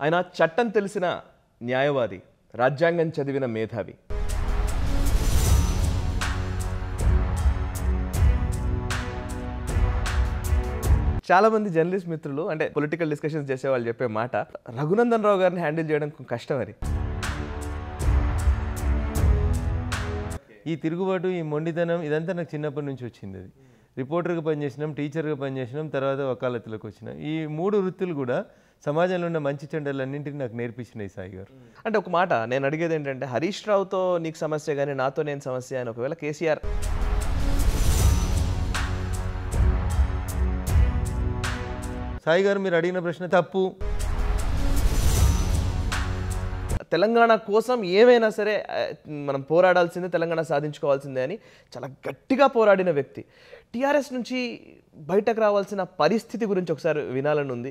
ఆయన చట్టం తెలిసిన న్యాయవాది రాజ్యాంగం చదివిన మేధావి చాలా మంది జర్నలిస్ట్ మిత్రులు అంటే పొలిటికల్ డిస్కషన్స్ చేసే వాళ్ళు చెప్పే మాట రఘునందన్ రావు గారిని హ్యాండిల్ చేయడం కొంచెం కష్టం అని ఈ తిరుగుబాటు ఈ మొండితనం ఇదంతా నాకు చిన్నప్పటి నుంచి వచ్చింది అది రిపోర్టర్గా పనిచేసినాం టీచర్గా పనిచేసినాం తర్వాత వకాలతులకు వచ్చినాం ఈ మూడు వృత్తులు కూడా సమాజంలో ఉన్న మంచి చెడ్డలన్నింటినీ నాకు నేర్పించినాయి సాయి గారు అంటే ఒక మాట నేను అడిగేది ఏంటంటే హరీష్ రావుతో నీకు సమస్య కానీ నాతో నేను సమస్య అని ఒకవేళ కేసీఆర్ సాయి గారు మీరు అడిగిన ప్రశ్న తప్పు తెలంగాణ కోసం ఏమైనా సరే ఆ, మనం పోరాడాల్సిందే తెలంగాణ సాధించుకోవాల్సిందే అని చాలా గట్టిగా పోరాడిన వ్యక్తి టీఆర్ఎస్ నుంచి బయటకు రావాల్సిన పరిస్థితి గురించి ఒకసారి వినాలని ఉంది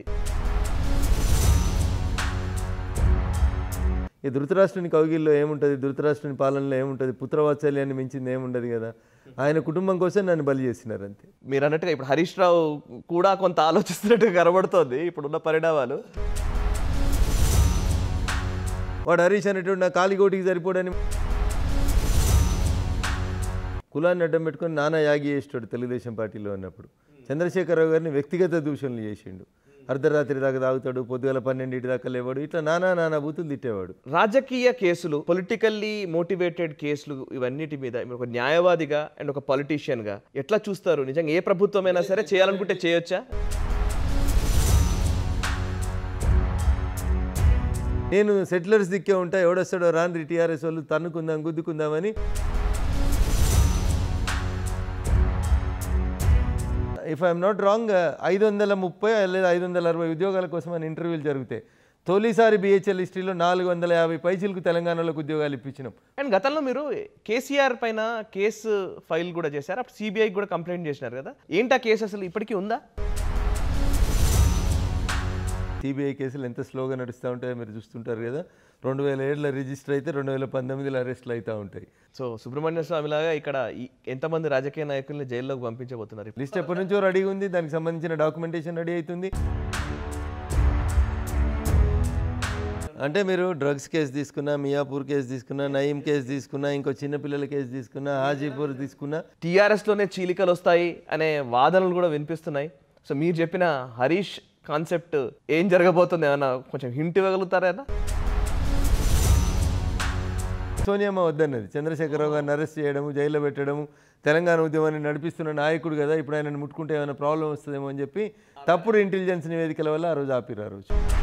ఈ ధృతరాష్ట్రుని కౌగిల్లో ఏముంటుంది ధృతరాష్ట్రుని పాలనలో ఏముంటుంది పుత్రవాత్సల్యాన్ని మించింది ఏముండదు కదా ఆయన కుటుంబం కోసం నన్ను బలి చేసినారు అంతే మీరు అన్నట్టుగా ఇప్పుడు హరీష్ రావు కూడా కొంత ఆలోచిస్తున్నట్టుగా కనబడుతోంది ఇప్పుడున్న పరిణామాలు వాడు హరీష్ అనేటువంటి నా కాలిగోటికి సరిపోడని కులాన్ని అడ్డం పెట్టుకొని నానా యాగి చేసేటాడు తెలుగుదేశం పార్టీలో ఉన్నప్పుడు చంద్రశేఖరరావు గారిని వ్యక్తిగత దూషణలు చేసిండు అర్ధరాత్రి దాకా తాగుతాడు పొద్దుగల పన్నెండింటి దాకా లేవాడు ఇట్లా నానా నానా బూతులు తిట్టేవాడు రాజకీయ కేసులు పొలిటికల్లీ మోటివేటెడ్ కేసులు ఇవన్నిటి మీద మీరు ఒక న్యాయవాదిగా అండ్ ఒక పొలిటీషియన్గా ఎట్లా చూస్తారు నిజంగా ఏ ప్రభుత్వమైనా సరే చేయాలనుకుంటే చేయొచ్చా నేను సెటిలర్స్ దిక్కే ఉంటా ఎవడొస్తాడో రాని టీఆర్ఎస్ వాళ్ళు తన్నుకుందాం గుద్దుకుందామని ఇఫ్ ఐఎమ్ నాట్ రాంగ్ ఐదు వందల ముప్పై లేదా ఐదు వందల అరవై ఉద్యోగాల కోసం అని ఇంటర్వ్యూలు జరుగుతాయి తొలిసారి బిహెచ్ఎల్ హిస్టరీలో నాలుగు వందల యాభై పైసలకు తెలంగాణలోకి ఉద్యోగాలు ఇప్పించినాం అండ్ గతంలో మీరు కేసీఆర్ పైన కేసు ఫైల్ కూడా చేశారు అప్పుడు సిబిఐకి కూడా కంప్లైంట్ చేసినారు కదా ఏంటి ఆ కేసు అసలు ఇప్పటికీ ఉందా సిబిఐ కేసులు ఎంత స్లోగా నడుస్తూ ఉంటాయో మీరు చూస్తుంటారు కదా రెండు వేల ఏడులో రిజిస్టర్ అయితే రెండు వేల పంతొమ్మిదిలో అరెస్ట్లు అవుతూ ఉంటాయి సో సుబ్రహ్మణ్య స్వామి లాగా ఇక్కడ ఈ- ఎంతమంది రాజకీయ నాయకుల్ని జైల్లోకి పంపించబోతున్నారు లిస్ట్ ఎప్పటి నుంచో రెడీ ఉంది దానికి సంబంధించిన డాక్యుమెంటేషన్ రెడీ అవుతుంది అంటే మీరు డ్రగ్స్ కేసు తీసుకున్నా మియాపూర్ కేసు తీసుకున్నా నయీం కేసు తీసుకున్నా ఇంకో చిన్నపిల్లల కేసు తీసుకున్నా హాజీపూర్ తీసుకున్నా టీఆర్ఎస్లోనే చీలికలు వస్తాయి అనే వాదనలు కూడా వినిపిస్తున్నాయి సో మీరు చెప్పిన హరీష్ కాన్సెప్ట్ ఏం జరగబోతుంది ఏమన్నా కొంచెం హింట్ ఇవ్వగలుగుతారా సోనియమ్మ వద్దన్నది చంద్రశేఖరరావు గారిని అరెస్ట్ చేయడము జైల్లో పెట్టడము తెలంగాణ ఉద్యమాన్ని నడిపిస్తున్న నాయకుడు కదా ఇప్పుడు ఆయనను ముట్టుకుంటే ఏమైనా ప్రాబ్లం వస్తుందేమో అని చెప్పి తప్పుడు ఇంటెలిజెన్స్ నివేదికల వల్ల ఆ రోజు ఆపిరు ఆ రోజు